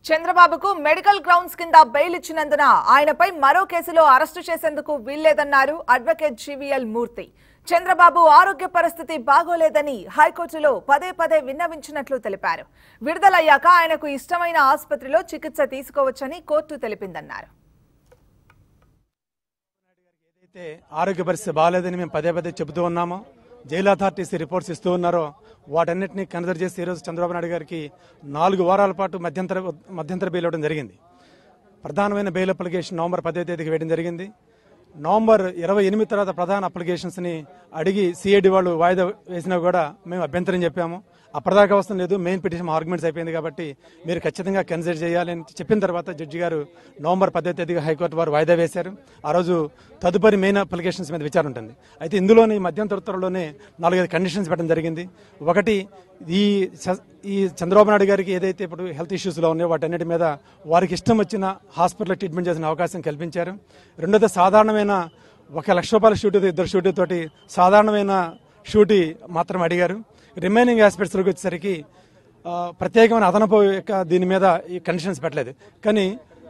చంద్రబాబుకు medical grounds కింద bail ఇచ్చినందున ఆయనపై మరో కేసులో అరెస్టు చేసేందుకు వీల్లేదన్నారు అడ్వకేట్ జీవీఎల్ మూర్తి చంద్రబాబు ఆరోగ్య పరిస్థితి బాగోలేదని హైకోర్టులో పదే పదే విన్నవించినట్లు తెలిపారు విడుదలయ్యాక ఆయనకు ఇష్టమైన ఆసుపత్రిలో చికిత్స తీసుకోవచ్చని కోర్టు తెలిపిందన్నారు అయితే ఆరోగ్య పరిస్థితి బాగాలేదని మేము పదే పదే చెబుతూ ఉన్నాము జైలు అథారిటీస్ రిపోర్ట్స్ ఇస్తూ ఉన్నారో వాటన్నిటిని కన్సిడర్ చేసి ఈరోజు చంద్రబాబు నాయుడు గారికి నాలుగు వారాల పాటు మధ్యంతర మధ్యంతర బెయిల్ ఇవ్వడం జరిగింది ప్రధానమైన బెయిల్ అప్లికేషన్ నవంబర్ పదో తేదీకి వేయడం జరిగింది నవంబర్ ఇరవై ఎనిమిది తర్వాత ప్రధాన అప్లికేషన్స్ని అడిగి సిఐడి వాళ్ళు వాయిదా వేసినా కూడా మేము అభ్యంతరం చెప్పాము అప్పటిదాకా అవసరం లేదు మెయిన్ పిటిషన్ ఆర్గ్యుమెంట్స్ అయిపోయింది కాబట్టి మీరు ఖచ్చితంగా కన్సిడర్ చేయాలి అని చెప్పిన తర్వాత జడ్జి గారు నవంబర్ పదో తేదీగా హైకోర్టు వారు వాయిదా వేశారు ఆ రోజు తదుపరి మెయిన్ అప్లికేషన్స్ మీద విచారణ ఉంటుంది అయితే ఇందులోని మధ్యంతర ఉత్తర్వులోనే నాలుగైదు కండిషన్స్ పెట్టడం జరిగింది ఒకటి ఈ స- ఈ చంద్రబాబు నాయుడు గారికి ఏదైతే ఇప్పుడు హెల్త్ ఇష్యూస్లో ఉన్నాయో వాటన్నిటి మీద వారికి ఇష్టం వచ్చిన హాస్పిటల్లో ట్రీట్మెంట్ చేసిన అవకాశం కల్పించారు రెండోది సాధారణమైన ఒక లక్ష రూపాయల షూట్ ఇద్దరు షూట్ తోటి సాధారణమైన షూటీ మాత్రం అడిగారు రిమైనింగ్ ఆస్పెక్ట్స్లోకి వచ్చేసరికి ఆ, ప్రత్యేకమైన అదనపు యొక్క దీని మీద ఈ కండిషన్స్ పెట్టలేదు కానీ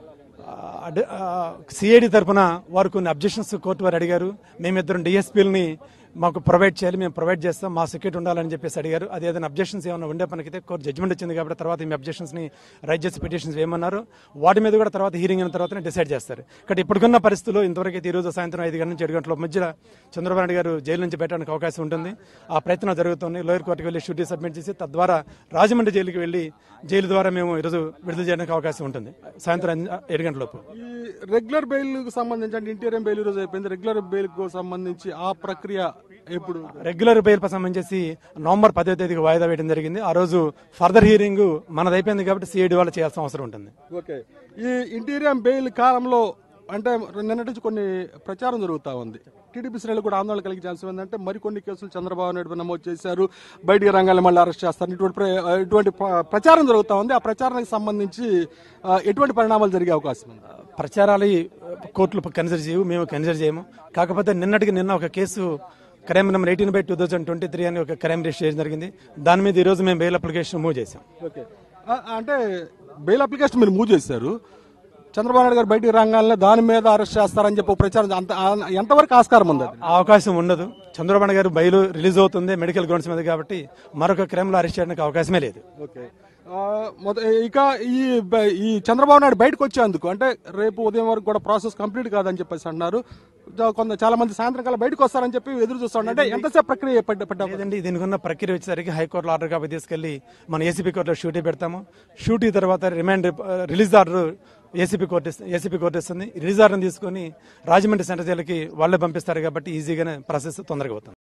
సిఐడి తరఫున వారు కొన్ని అబ్జెక్షన్స్ కోర్టు వారు అడిగారు మేమిద్దరం డిఎస్పీలని మాకు ప్రొవైడ్ చేయాలి మేము ప్రొవైడ్ చేస్తాం మా సెక్యూరిటీ ఉండాలని చెప్పేసి అడిగారు అది ఏదైనా అబ్జెక్షన్స్ ఏమైనా ఉండే పనికైతే కోర్టు జడ్జ్మెంట్ వచ్చింది కాబట్టి తర్వాత మీ అబ్జెక్షన్స్ ని రైట్ చేసి పిటిషన్స్ వేయమన్నారు వాటి మీద కూడా తర్వాత హీరింగ్ అయిన తర్వాత డిసైడ్ చేస్తారు కాబట్టి ఇప్పటికున్న పరిస్థితుల్లో ఇంతవరకు అయితే ఈ రోజు సాయంత్రం ఐదు గంటల నుంచి ఏడు గంటల మధ్య చంద్రబాబు నాయుడు గారు జైలు నుంచి పెట్టడానికి అవకాశం ఉంటుంది ఆ ప్రయత్నం జరుగుతుంది లోయర్ కోర్టుకి వెళ్ళి షూటీ సబ్మిట్ చేసి తద్వారా రాజమండ్రి జైలుకి వెళ్ళి జైలు ద్వారా మేము ఈరోజు విడుదల చేయడానికి అవకాశం ఉంటుంది సాయంత్రం ఐదు- ఏడు గంటలలోపు ఈ రెగ్యులర్ బెయిల్ కు సంబంధించి అంటే ఇంటీరియం బెయిల్ ఈ రోజు అయిపోయింది రెగ్యులర్ బెయిల్ కు సంబంధించి ఆ ప్రక్రియ ఎప్పుడు రెగ్యులర్ బెయిల్ సంబంధించి నవంబర్ పదో తేదీకి వాయిదా వేయడం జరిగింది ఆ రోజు ఫర్దర్ హీరింగ్ మనది అయిపోయింది కాబట్టి సిఐడి వాళ్ళు చేయాల్సిన అవసరం ఉంటుంది ఓకే ఈ ఇంటీరియం బెయిల్ కాలంలో అంటే నిన్నటి నుంచి కొన్ని ప్రచారం జరుగుతా ఉంది టీడీపీ శ్రేణులు కూడా ఆందోళన కలిగించాల్సి ఏంటంటే మరికొన్ని కేసులు చంద్రబాబు నాయుడు పై నమోదు చేశారు బయటికి రంగాల్లో మళ్ళీ అరెస్ట్ చేస్తారు ఇటువంటి ప్ర- ఇటువంటి ప్ర- ప్రచారం జరుగుతా ఉంది ఆ ప్రచారానికి సంబంధించి ఆ, ఎటువంటి పరిణామాలు జరిగే అవకాశం ఉంది ప్రచారాలు ఈ కోర్టులు కన్సిడర్ చేయవు మేము కన్సిడర్ చేయము కాకపోతే నిన్నటికి నిన్న ఒక case crime number eighteen by two thousand twenty three అని ఒక క్రైమ్ రిజిస్టర్ చేయడం జరిగింది దాని మీద ఈ రోజు మేము బెయిల్ అప్లికేషన్ మూవ్ చేసాం ఓకే ఆ, అంటే బెయిల్ అప్లికేషన్ మీరు మూవ్ చేశారు చంద్రబాబు నాయుడు గారు బయటికి రంగాల్లో దాని మీద అరెస్ట్ చేస్తారని చెప్పి ఒక ప్రచారం అంత ఆ- ఎంతవరకు ఆస్కారం ఉంది అది ఆ అవకాశం ఉండదు చంద్రబాబు నాయుడు గారు బయలు రిలీజ్ అవుతుంది మెడికల్ గ్రౌండ్స్ మీద కాబట్టి మరొక క్రైమ్ లో అరెస్ట్ చేయడానికి అవకాశమే లేదు ఓకే ఆ, మొద- ఇక ఈ బ- ఈ చంద్రబాబు నాయుడు బయటకు వచ్చేందుకు అంటే రేపు ఉదయం వరకు కూడా ప్రాసెస్ కంప్లీట్ కాదని చెప్పేసి అన్నారు జా- కొంత చాలా మంది సాయంత్రం కల్లా బయటకు వస్తారని చెప్పి ఎదురు చూస్తాడు అంటే ఎంతసేపు ప్రక్రియ పడ్డ పడ్డ లేదండి దీనికి ఉన్న ప్రక్రియ వచ్చేసరికి హైకోర్టులో ఆర్డర్ కాపీ తీసుకెళ్లి మన ఏసీపీ కోర్టులో షూటీ పెడతాము షూటీ తర్వాత remand release order ACP court ఇస్- ఏసీపీ కోర్టు ఇస్తుంది రిలీజ్ ఆర్డర్ తీసుకొని రాజమండ్రి సెంటర్ జైలుకి వాళ్ళే పంపిస్తారు కాబట్టి ఈజీగానే ప్రాసెస్ తొందరగా అవుతుంది